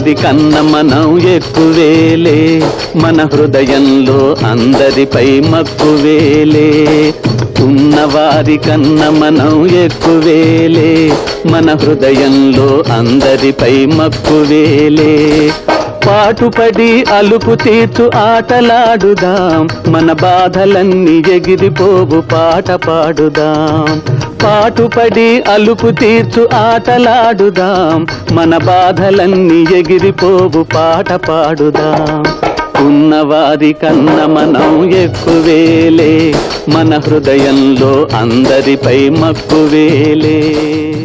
ఉన్నవారి కన్న మనం ఎక్కువేలే మన హృదయంలో అందరిపై మక్కువేలే ఉన్నవారి కన్న మనం ఎక్కువేలే మన హృదయంలో అందరిపై మక్కువేలే పాటుపడి అలుపు తీర్చు ఆటలాడుదాం మన బాధలన్నీ ఎగిరిపోవు పాట పాడుదాం పాటుపడి అలుపు తీర్చు ఆటలాడుదాం మన బాధలన్నీ ఎగిరిపోవు పాట పాడుదాం ఉన్నవారి కన్న మనం ఎక్కువేలే మన హృదయంలో అందరిపై మక్కువేలే